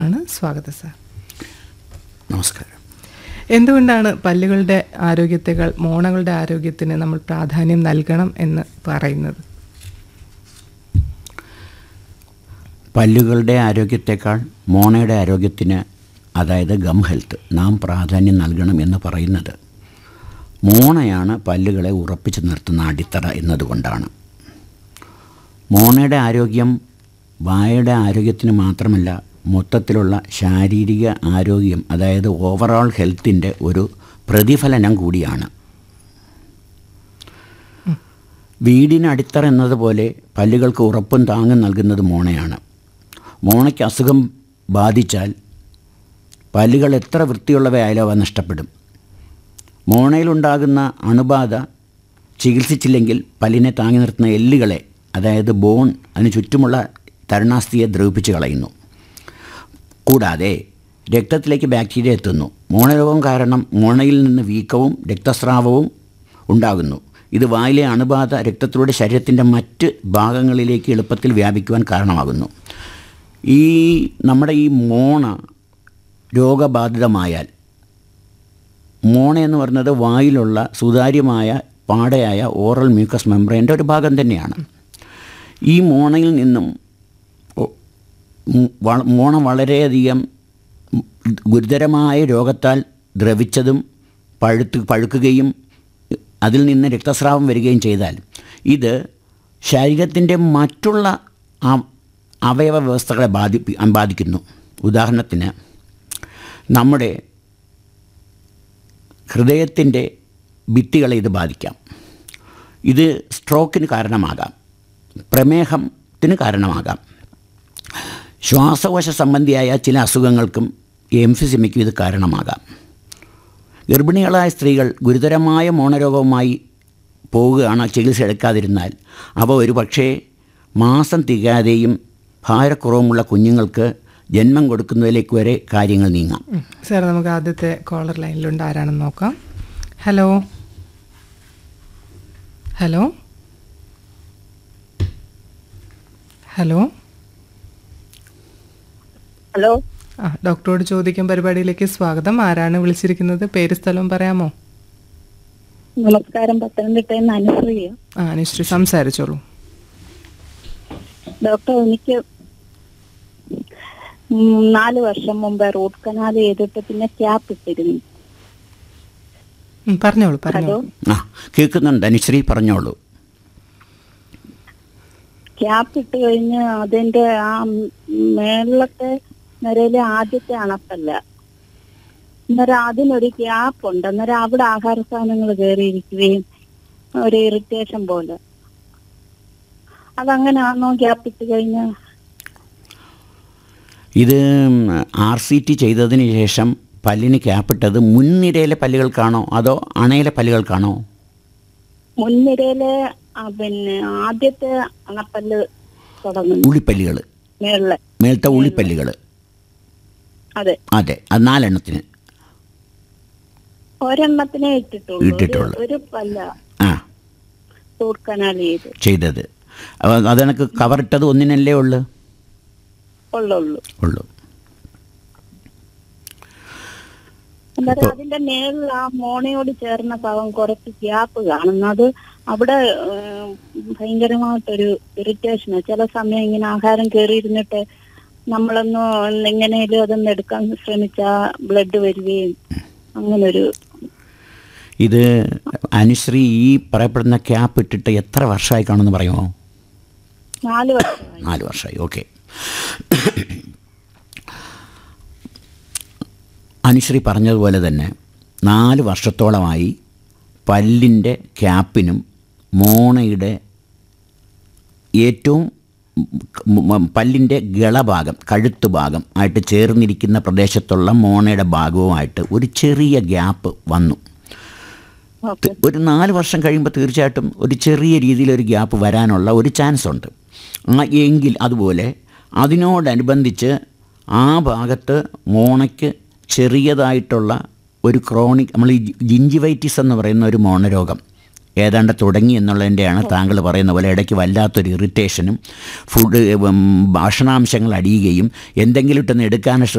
ആണ് സ്വാഗതം സാർ നമസ്കാരം എന്തുകൊണ്ടാണ് പല്ലുകളുടെ ആരോഗ്യത്തെക്കാൾ മോണകളുടെ ആരോഗ്യത്തിന് നമ്മൾ പ്രാധാന്യം നൽകണം എന്ന് പറയുന്നത് പല്ലുകളുടെ ആരോഗ്യത്തെക്കാൾ മോണയുടെ ആരോഗ്യത്തിന് അതായത് ഗം ഹെൽത്ത് നാം പ്രാധാന്യം നൽകണം എന്ന് പറയുന്നത് മോണയാണ് പല്ലുകളെ ഉറപ്പിച്ചു നിർത്തുന്ന അടിത്തറ എന്നതുകൊണ്ടാണ് മോണയുടെ ആരോഗ്യം വായയുടെ ആരോഗ്യത്തിന് മാത്രമല്ല മൊത്തത്തിലുള്ള ശാരീരിക ആരോഗ്യം അതായത് ഓവറോൾ ഹെൽത്തിൻ്റെ ഒരു പ്രതിഫലനം കൂടിയാണ് വീടിന് അടിത്തറ എന്നതുപോലെ പല്ലുകൾക്ക് ഉറപ്പും താങ്ങും നൽകുന്നത് മോണയാണ് മോണയ്ക്ക് അസുഖം ബാധിച്ചാൽ പല്ലുകൾ എത്ര വൃത്തിയുള്ളവയായാലും അവ നഷ്ടപ്പെടും മോണയിലുണ്ടാകുന്ന അണുബാധ ചികിത്സിച്ചില്ലെങ്കിൽ പല്ലിനെ താങ്ങി നിർത്തുന്ന എല്ലുകളെ അതായത് ബോൺ അതിന് ചുറ്റുമുള്ള തരുണാസ്ഥിയെ ദ്രവിപ്പിച്ച് കളയുന്നു കൂടാതെ രക്തത്തിലേക്ക് ബാക്ടീരിയ എത്തുന്നു മോണരോഗം കാരണം മോണയിൽ നിന്ന് വീക്കവും രക്തസ്രാവവും ഉണ്ടാകുന്നു ഇത് വായിലെ അണുബാധ രക്തത്തിലൂടെ ശരീരത്തിൻ്റെ മറ്റ് ഭാഗങ്ങളിലേക്ക് എളുപ്പത്തിൽ വ്യാപിക്കുവാൻ കാരണമാകുന്നു ഈ നമ്മുടെ ഈ മോണ രോഗബാധിതമായാൽ മോണ എന്ന് പറയുന്നത് വായിലുള്ള സുതാര്യമായ പാടയായ ഓറൽ മ്യൂക്കസ് മെംബ്രെയിൻ്റെ ഒരു ഭാഗം തന്നെയാണ് ഈ മോണയിൽ നിന്നും ഒ- ഉം വ- മോണ വളരെയധികം ഗുരുതരമായ രോഗത്താൽ ദ്രവിച്ചതും പഴുത്ത് പഴുക്കുകയും അതിൽ നിന്ന് രക്തസ്രാവം വരികയും ചെയ്താൽ ഇത് ശരീരത്തിൻ്റെ മറ്റുള്ള ആ- അവയവ വ്യവസ്ഥകളെ ബാധിപ്പി ബാധിക്കുന്നു ഉദാഹരണത്തിന് നമ്മുടെ ഹൃദയത്തിൻ്റെ ഭിത്തികളെ ഇത് ബാധിക്കാം ഇത് സ്ട്രോക്കിന് കാരണമാകാം പ്രമേഹത്തിന് കാരണമാകാം ശ്വാസകോശ സംബന്ധിയായ ചില അസുഖങ്ങൾക്കും എംഫിസിമയ്ക്കും ഇത് കാരണമാകാം ഗർഭിണികളായ സ്ത്രീകൾ ഗുരുതരമായ മോണരോഗവുമായി പോവുകയാണ് ചികിത്സ എടുക്കാതിരുന്നാൽ അവ ഒരു പക്ഷേ മാസം തികയാതെയും ഭാരക്കുറവുമുള്ള കുഞ്ഞുങ്ങൾക്ക് ജന്മം കൊടുക്കുന്നതിലേക്ക് വരെ കാര്യങ്ങൾ നീങ്ങാം ഉം. സാർ നമുക്ക് ആദ്യത്തെ കോളർ ലൈനിലുണ്ട് ആരാണെന്ന് നോക്കാം ഹലോ ഹലോ ഹലോ ഹലോ ആ ഡോക്ടറോട് ചോദിക്കും പരിപാടിയിലേക്ക് സ്വാഗതം ആരാണ് വിളിച്ചിരിക്കുന്നത് പേര് സ്ഥലവും പറയാമോ നമസ്കാരം പത്തനംതിട്ടയിൽ നിന്ന് അനുശ്രീയ ആ അനുശ്രീ സംസാരിച്ചോളൂ ഡോക്ടർ എനിക്ക് ഉം, നാല് വർഷം മുമ്പ് റൂട്ട് കനാൽ ചെയ്തിട്ട് പിന്നെ ക്യാപ്പ് ഇട്ടിരുന്നു ഉം, പറഞ്ഞോളൂ ഹലോ പറഞ്ഞോളൂ ആ കേൾക്കുന്നുണ്ട് അനുശ്രീ പറഞ്ഞോളൂ ക്യാപ്പ് ഇട്ട് കഴിഞ്ഞ് അതിന്റെ ആ മേളത്തെ നിരയിലെ ആദ്യത്തെ അണപ്പല്ല അന്നേരം അതിനൊരു ഗ്യാപ്പ് ഉണ്ട് അന്നേരം അവിടെ ആഹാര സാധനങ്ങൾ കയറിയിരിക്കുകയും ഒരു ഇറിറ്റേഷൻ പോലെ അതങ്ങനെയാണോ ഗ്യാപ്പ് ഇട്ട് കഴിഞ്ഞാൽ ഇത് ആർ സി ടി ചെയ്തതിന് ശേഷം പല്ലിന് ക്യാപ്പിട്ടത് മുൻനിരയിലെ പല്ലുകൾക്കാണോ അതോ അണയിലെ പല്ലുകൾക്കാണോ മുൻനിരയിലെ ആ, പിന്നെ ആദ്യത്തെ അണപ്പല്ല് തുടങ്ങുന്നു ഉള്ളിപ്പല്ലുകൾ മേളിലെ മേളത്തെ ഉള്ളിപ്പല്ലുകൾ അതെ അതെ അത് നാലെണ്ണത്തിന് ഒരെണ്ണത്തിനെ ഇട്ടിട്ടുള്ളൂ ഇട്ടിട്ടുള്ളൂ. ഒരു- ഒരു പല്ല ആ റൂട്ട് കനാൽ ചെയ്ത് ചെയ്തത് അപ്പോൾ അതെനക്ക് കവറിട്ടത് ഒന്നിനല്ലേ ഉള്ളു ഉള്ളുള്ളൂ ഉള്ളു അന്നേരം അതിന്റെ മേളിൽ ആ മോണയോട് ചേർന്ന ഭാഗം കുറച്ച് ഗ്യാപ്പ് കാണുന്നു അത് അവിടെ ഏഹ്, ഭയങ്കരമായിട്ടൊരു ഇറിറ്റേഷന് ചില സമയം ഇങ്ങനെ ആഹാരം കയറിയിരുന്നിട്ട് നമ്മളൊന്ന് എങ്ങനെയും അതൊന്ന് എടുക്കാൻ ശ്രമിച്ചാ ബ്ലഡ് വരികയും അങ്ങനൊരു ഇത് അനുശ്രീ ഈ പറയപ്പെടുന്ന ക്യാപ്പ് ഇട്ടിട്ട് എത്ര വർഷമായി കാണുമെന്ന് പറയുമോ നാല് വർഷമായി നാല് വർഷമായി ഓക്കെ അനുശ്രീ പറഞ്ഞതുപോലെ തന്നെ നാല് വർഷത്തോളമായി പല്ലിൻ്റെ ക്യാപ്പിനും മോണയുടെ ഏറ്റവും മ- മ- പല്ലിൻ്റെ ഗളഭാഗം കഴുത്ത് ഭാഗം ആയിട്ട് ചേർന്നിരിക്കുന്ന പ്രദേശത്തുള്ള മോണയുടെ ഭാഗവുമായിട്ട് ഒരു ചെറിയ ഗ്യാപ്പ് വന്നു ഓക്കെ ഒരു നാല് വർഷം കഴിയുമ്പോൾ തീർച്ചയായിട്ടും ഒരു ചെറിയ രീതിയിൽ ഒരു ഗ്യാപ്പ് വരാനുള്ള ഒരു ചാൻസ് ഉണ്ട് ആ എങ്കിൽ അതുപോലെ അതിനോടനുബന്ധിച്ച് ആ ഭാഗത്ത് മോണയ്ക്ക് ചെറിയതായിട്ടുള്ള ഒരു ക്രോണിക് നമ്മൾ ഈ ജിഞ്ചിവൈറ്റിസ് എന്ന് പറയുന്ന ഒരു മോണരോഗം ഏതാണ്ട് തുടങ്ങി എന്നുള്ളതിൻ്റെയാണ് താങ്കൾ പറയുന്ന പോലെ ഇടയ്ക്ക് വല്ലാത്തൊരു ഇറിറ്റേഷനും ഫുഡ് ഉം, ഭക്ഷണാംശങ്ങൾ അടിയുകയും എന്തെങ്കിലും ഇട്ടൊന്ന് എടുക്കാൻ